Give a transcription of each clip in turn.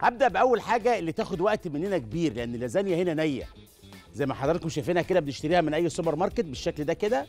هبدا باول حاجه اللي تاخد وقت مننا كبير لان اللازانيا هنا نيه زي ما حضراتكم شايفينها كده بنشتريها من اي سوبر ماركت بالشكل ده كده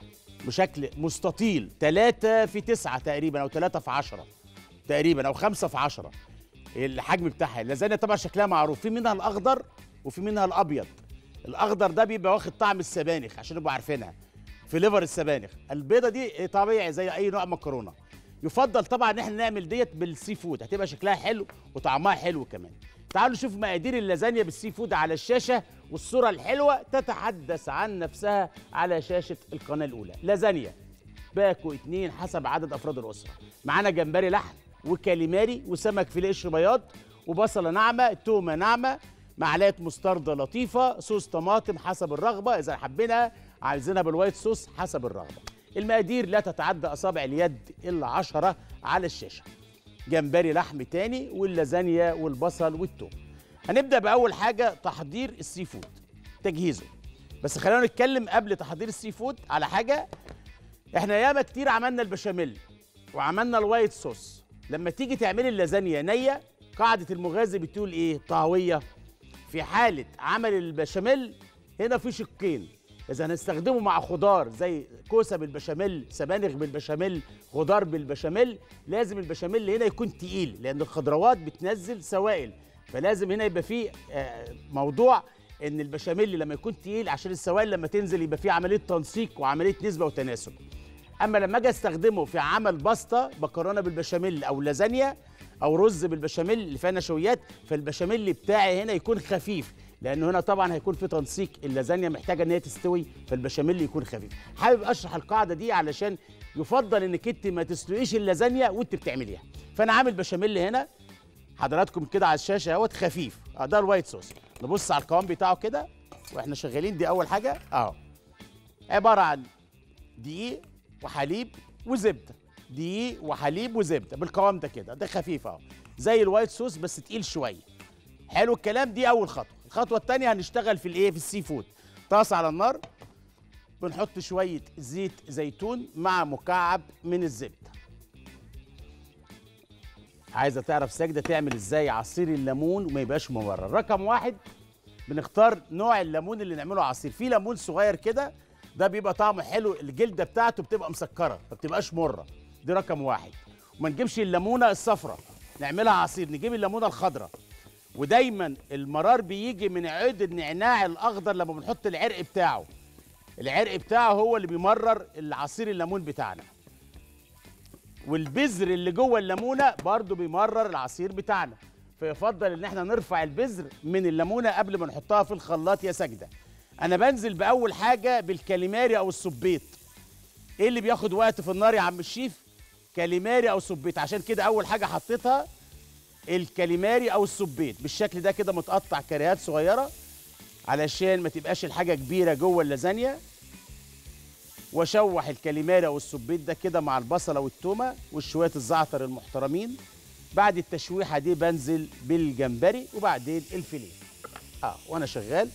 بشكل مستطيل 3 في 9 تقريبا او 3 في 10 تقريبا او 5 في 10 الحجم بتاعها اللازانيا طبعا شكلها معروف في منها الاخضر وفي منها الابيض الاخضر ده بيبقى واخد طعم السبانخ عشان نبقوا عارفينها فليفر السبانخ البيضه دي طبيعي زي اي نوع مكرونه يفضل طبعا ان احنا نعمل ديت بالسي فود هتبقى شكلها حلو وطعمها حلو كمان تعالوا نشوف مقادير اللازانيا بالسي فود على الشاشه والصوره الحلوه تتحدث عن نفسها على شاشه القناه الاولى لازانيا باكو اتنين حسب عدد افراد الاسره معانا جمبري لحم وكاليماري وسمك فيليه قشر بياض وبصله ناعمه تومه ناعمه معلقه مستردة لطيفه صوص طماطم حسب الرغبه اذا حبينا عايزينها بالوايت صوص حسب الرغبه المقادير لا تتعدى اصابع اليد الا عشرة على الشاشه جمبري لحم تاني واللازانيا والبصل والثوم هنبدا باول حاجه تحضير السي فود تجهيزه بس خلينا نتكلم قبل تحضير السي فود على حاجه احنا ياما كتير عملنا البشاميل وعملنا الوايت صوص لما تيجي تعملي اللازانيا نيه قاعده المغازي بتقول ايه طاويه في حاله عمل البشاميل هنا في شقين اذا هنستخدمه مع خضار زي كوسه بالبشاميل سبانخ بالبشاميل خضار بالبشاميل لازم البشاميل هنا يكون تقيل لان الخضروات بتنزل سوائل فلازم هنا يبقى فيه آه، موضوع ان البشاميل لما يكون تقيل عشان السوائل لما تنزل يبقى فيه عمليه تنسيق وعمليه نسبه وتناسب اما لما اجي استخدمه في عمل باستا مكرونه بالبشاميل او لازانيا او رز بالبشاميل اللي فيها نشويات فالبشاميل بتاعي هنا يكون خفيف لانه هنا طبعا هيكون في تنسيق اللازانيا محتاجه ان هي تستوي فالبشاميل يكون خفيف حابب اشرح القاعده دي علشان يفضل انك انت ما تسلقيش اللازانيا وانت بتعمليها فانا عامل بشاميل هنا حضراتكم كده على الشاشه اهوت خفيف اه ده الوايت صوص نبص على القوام بتاعه كده واحنا شغالين دي اول حاجه اهو عباره عن دقيق وحليب وزبده دقيق وحليب وزبده بالقوام ده كده ده خفيف اهو زي الوايت صوص بس تقيل شويه حلو الكلام دي اول خطوه الخطوه الثانيه هنشتغل في الايه في السي فود طاسه على النار بنحط شويه زيت زيتون مع مكعب من الزبده عايزه تعرف ساجده تعمل ازاي عصير الليمون وما يبقاش ممرر رقم واحد بنختار نوع الليمون اللي نعمله عصير في ليمون صغير كده ده بيبقى طعمه حلو الجلده بتاعته بتبقى مسكره ما بتبقاش مره دي رقم واحد وما نجيبش الليمونه الصفراء نعملها عصير نجيب الليمونه الخضراء ودايما المرار بيجي من عود النعناع الاخضر لما بنحط العرق بتاعه العرق بتاعه هو اللي بيمرر العصير الليمون بتاعنا والبذر اللي جوه الليمونه برضو بيمرر العصير بتاعنا فيفضل ان احنا نرفع البذر من الليمونه قبل ما نحطها في الخلاط يا سجده انا بنزل باول حاجه بالكاليماري او السبيط ايه اللي بياخد وقت في النار يا عم الشيف كاليماري او سبيط عشان كده اول حاجه حطيتها الكاليماري او السبيط بالشكل ده كده متقطع كريهات صغيره علشان ما تبقاش الحاجه كبيره جوه اللازانيا واشوح الكاليماري او السبيط ده كده مع البصله والتومه وشويه الزعتر المحترمين بعد التشويحه دي بنزل بالجمبري وبعدين الفيليه اه وانا شغال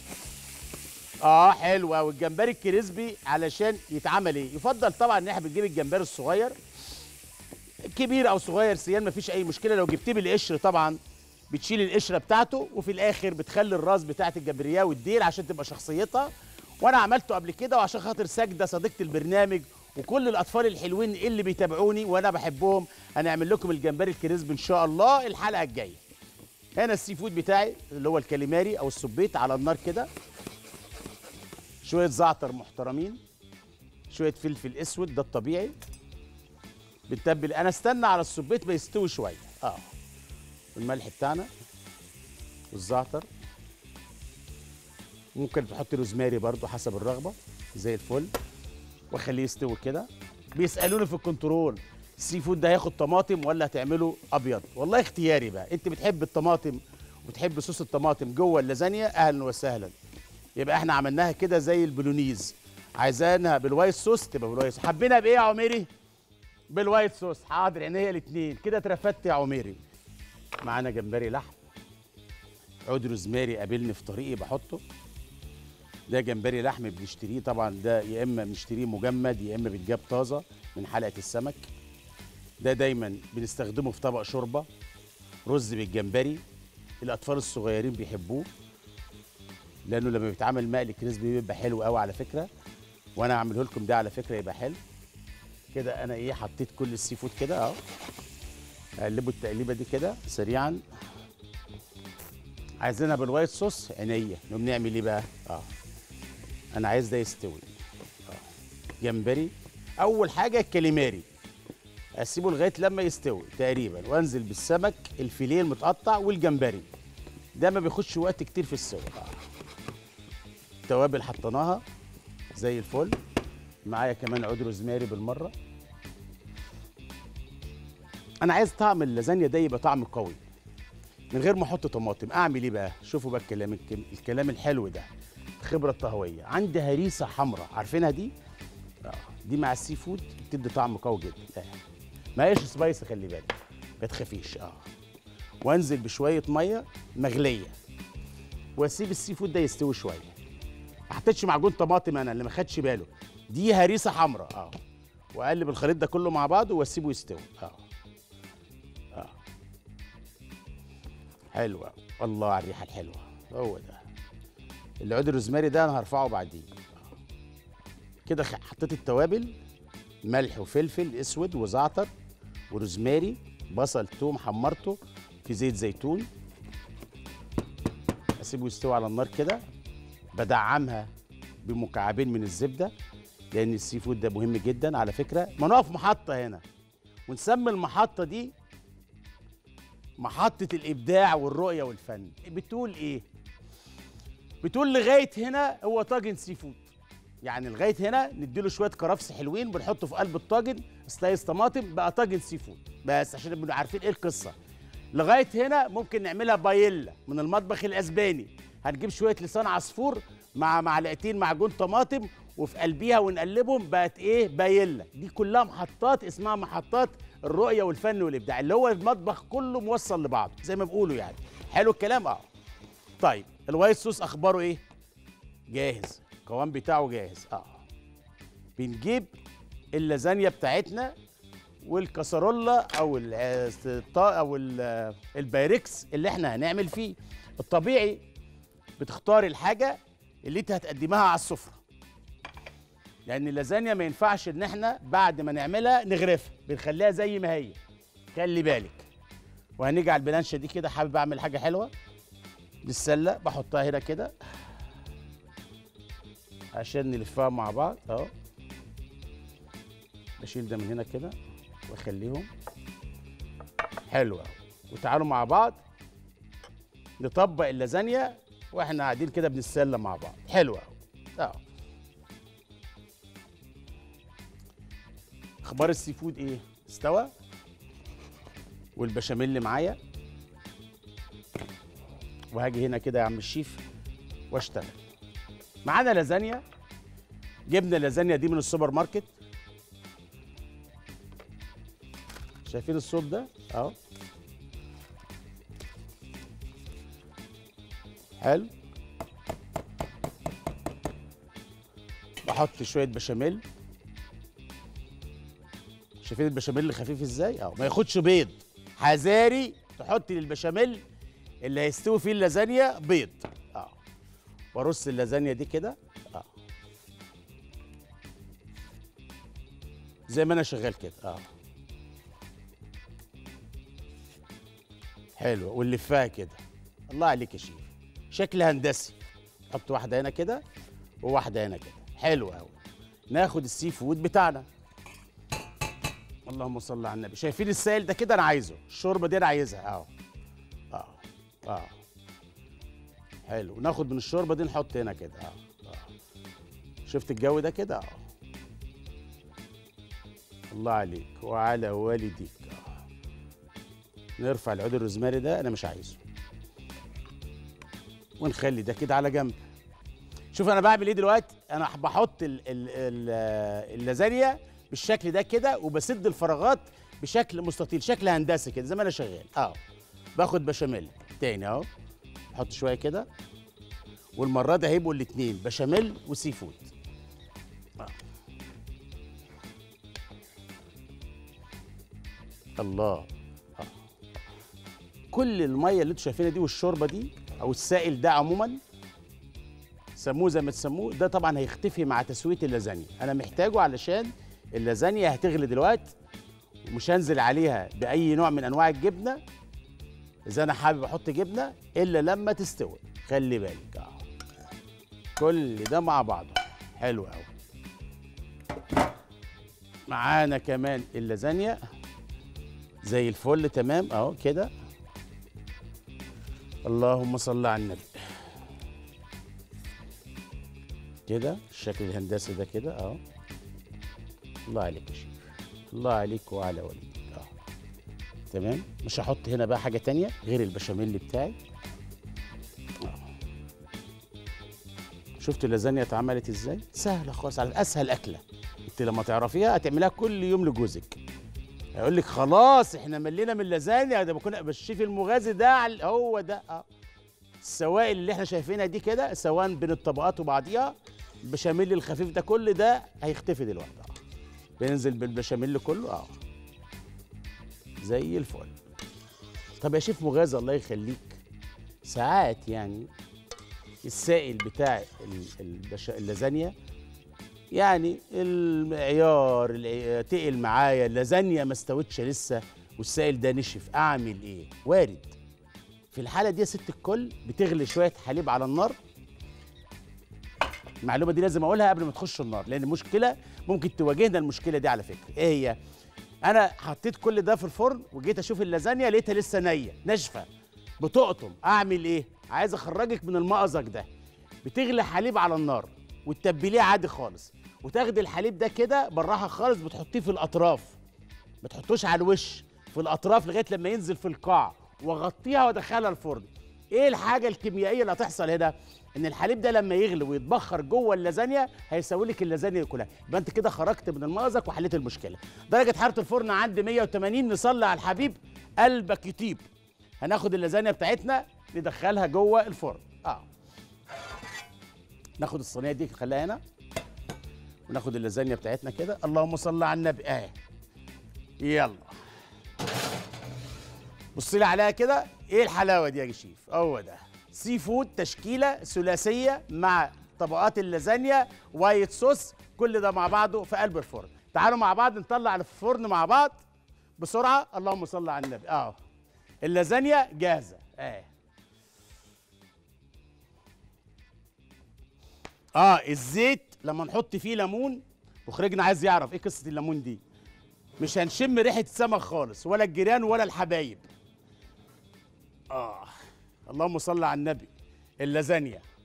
اه حلو قوي الجمبري الكريسبي علشان يتعمل ايه يفضل طبعا ان احنا بنجيب الجمبري الصغير كبير او صغير سيان مفيش اي مشكله لو جبتيه بالقشر طبعا بتشيل القشره بتاعته وفي الاخر بتخلي الراس بتاعت الجمبريه والديل عشان تبقى شخصيتها وانا عملته قبل كده وعشان خاطر ساجده صديقه البرنامج وكل الاطفال الحلوين اللي بيتابعوني وانا بحبهم هنعمل لكم الجمبري الكريسبي ان شاء الله الحلقه الجايه هنا السي فود بتاعي اللي هو الكاليماري او السبيط على النار كده شويه زعتر محترمين شويه فلفل اسود ده الطبيعي بنتبل انا استنى على السبيط ما يستوي شويه اه الملح بتاعنا والزعتر ممكن تحط روزماري برضو حسب الرغبه زي الفل واخليه يستوي كده بيسالوني في الكنترول السي فود ده هياخد طماطم ولا هتعمله ابيض والله اختياري بقى انت بتحب الطماطم وبتحب صوص الطماطم جوه اللازانيا اهلا وسهلا يبقى احنا عملناها كده زي البولونيز عايزانها بالوايت صوص تبقى بالوايت صوص حبينا بايه يا عميري بالوايت صوص حاضر عينيا الاثنين كده اترفدت يا عميري معانا جمبري لحم عود روزماري قابلني في طريقي بحطه ده جمبري لحم بنشتريه طبعا ده يا اما بنشتريه مجمد يا اما بيتجاب طازه من حلقه السمك ده دايما بنستخدمه في طبق شوربه رز بالجمبري الاطفال الصغيرين بيحبوه لانه لما بيتعمل مقلي كريسبي بيبقى حلو قوي على فكره وانا هعمله لكم ده على فكره يبقى حلو كده انا ايه حطيت كل السي فود كده اهو اقلبه التقليبه دي كده سريعا عايزينها بالوايت صوص عينيا نقوم نعمل ايه بقى اه انا عايز ده يستوي اه جمبري اول حاجه الكاليماري اسيبه لغايه لما يستوي تقريبا وانزل بالسمك الفيليه المتقطع والجمبري ده ما بياخدش وقت كتير في السوا آه. توابل حطيناها زي الفل معايا كمان عود روزماري بالمره انا عايز طعم اللازانيا ده يبقى طعم قوي من غير ما احط طماطم اعمل ايه بقى شوفوا بقى الكلام الكم- الكلام الحلو ده الخبره الطهويه عندي هريسه حمراء عارفينها دي آه. دي مع السي فود بتدي طعم قوي جدا آه. ما هيش سبايسي خلي بالك ما تخافيش اه وانزل بشويه ميه مغليه واسيب السي فود ده يستوي شويه ما حطيتش معجون طماطم انا اللي ما خدش باله دي هريسه حمراء اه واقلب الخليط ده كله مع بعضه واسيبه يستوي اه اه حلو أوي. الله على الريحه الحلوه هو ده العود الروزماري ده انا هرفعه بعدين آه. كده خ- حطيت التوابل ملح وفلفل اسود وزعتر وروزماري بصل توم حمرته في زيت زيتون اسيبه يستوي على النار كده بدعمها بمكعبين من الزبده لان السي فود ده مهم جدا على فكره ما نقف محطه هنا ونسمي المحطه دي محطه الابداع والرؤيه والفن بتقول ايه بتقول لغايه هنا هو طاجن سي فود يعني لغايه هنا نديله شويه كرفس حلوين بنحطه في قلب الطاجن سلايس طماطم بقى طاجن سي فود بس عشان نبقى عارفين ايه القصه لغايه هنا ممكن نعملها بايلا من المطبخ الاسباني هنجيب شويه لسان عصفور مع معلقتين معجون طماطم وفي قلبيها ونقلبهم بقت ايه بايلا دي كلها محطات اسمها محطات الرؤيه والفن والابداع اللي هو المطبخ كله موصل لبعضه زي ما بيقولوا يعني حلو الكلام اه طيب الوايت صوص اخباره ايه جاهز القوام بتاعه جاهز اه بنجيب اللازانيا بتاعتنا والكسرولة او ال او ال- البايركس اللي احنا هنعمل فيه الطبيعي بتختار الحاجه اللي انت هتقدمها على السفره لان اللازانيا ما ينفعش ان احنا بعد ما نعملها نغرفها بنخليها زي ما هي خلي بالك وهنيجي على البلانشه دي كده حابب اعمل حاجه حلوه للسله بحطها هنا كده عشان نلفها مع بعض اهو بشيل ده من هنا كده واخليهم حلو أوي. وتعالوا مع بعض نطبق اللازانيا واحنا قاعدين كده بنتسلى مع بعض حلو قوي اه اخبار السي فود ايه استوى والبشاميل اللي معايا وهاجي هنا كده يا عم الشيف واشتغل معانا لازانيا جبنا اللازانيا دي من السوبر ماركت شايفين الصوت ده اهو حلو بحط شويه بشاميل شايفين البشاميل اللي خفيف ازاي اه ما ياخدش بيض حذاري تحط للبشاميل اللي هيستوي فيه اللازانيا بيض اه وارص اللازانيا دي كده اه زي ما انا شغال كده اه حلوه ونلفها كده الله عليك يا شيف شكل هندسي حط واحده هنا كده وواحده هنا كده حلو قوي ناخد السي فود بتاعنا اللهم صل على النبي شايفين السائل ده كده انا عايزه الشوربه دي انا عايزها اهو اه اه حلو ناخد من الشوربه دي نحط هنا كده اه اه شفت الجو ده كده اه الله عليك وعلى والديك آه. نرفع العود الروزماري ده انا مش عايزه ونخلي ده كده على جنب شوف انا بعمل ايه دلوقتي انا بحط ال ال ال اللازانيا بالشكل ده كده وبسد الفراغات بشكل مستطيل شكل هندسي كده زي ما انا شغال اه باخد بشاميل تاني اهو احط شويه كده والمره دي هيبقوا الاثنين بشاميل وسي فود آه. الله آه. كل الميه اللي انتوا شايفينها دي والشوربه دي او السائل ده عموما سموه زي ما تسموه ده طبعا هيختفي مع تسويه اللازانيا انا محتاجه علشان اللازانيا هتغلي دلوقتي ومش هنزل عليها باي نوع من انواع الجبنه اذا انا حابب احط جبنه الا لما تستوي خلي بالك اه كل ده مع بعضه حلو قوي معانا كمان اللازانيا زي الفل تمام اهو كده اللهم صل على النبي كده الشكل الهندسي ده كده اهو الله عليك يا شيخ الله عليك وعلى والديك اه تمام مش هحط هنا بقى حاجه تانية غير البشاميل بتاعي آه. شفتوا اللازانيا اتعملت ازاي سهله خالص على اسهل اكله انت لما تعرفيها هتعملها كل يوم لجوزك هيقول لك خلاص احنا ملينا من اللازانيا ده بكون بالشيف المغازي ده على- هو ده اه السوائل اللي احنا شايفينها دي كده سواء بين الطبقات وبعضيها البشاميل الخفيف ده كل ده هيختفي دلوقتي اه بينزل بالبشاميل كله اه زي الفل طب يا شيف مغازي الله يخليك ساعات يعني السائل بتاع ال- البش... اللازانيا يعني المعيار الع- تقل معايا اللازانيا ما استوتش لسه والسائل ده نشف اعمل ايه وارد في الحاله دي يا ست الكل بتغلي شويه حليب على النار المعلومه دي لازم اقولها قبل ما تخش النار لان المشكله ممكن تواجهنا المشكله دي على فكره ايه هي انا حطيت كل ده في الفرن وجيت اشوف اللازانيا لقيتها لسه نيه ناشفه بتقطم اعمل ايه عايز اخرجك من المأزق ده بتغلي حليب على النار وتتبليه عادي خالص وتاخدي الحليب ده كده بالراحه خالص بتحطيه في الاطراف ما تحطوش على الوش في الاطراف لغايه لما ينزل في القاع واغطيها وادخلها الفرن ايه الحاجه الكيميائيه اللي هتحصل هنا ان الحليب ده لما يغلي ويتبخر جوه اللازانيا هيسوي لك اللازانيا كلها يبقى انت كده خرجت من المأزق وحليت المشكله درجه حراره الفرن عندي 180 نصلي على الحبيب قلبك يطيب هناخد اللازانيا بتاعتنا ندخلها جوه الفرن اه ناخد الصينيه دي نخليها هنا وناخد اللازانيا بتاعتنا كده اللهم صل على النبي اهي يلا بص لي عليها كده ايه الحلاوه دي يا شيف هو ده سي فود تشكيله ثلاثيه مع طبقات اللازانيا وايت صوص كل ده مع بعضه في قلب الفرن تعالوا مع بعض نطلع الفرن مع بعض بسرعه اللهم صل على النبي اه اللازانيا جاهزه اه اه الزيت لما نحط فيه ليمون مخرجنا عايز يعرف ايه قصه الليمون دي مش هنشم ريحه السمك خالص ولا الجيران ولا الحبايب اه اللهم صل على النبي اللازانيا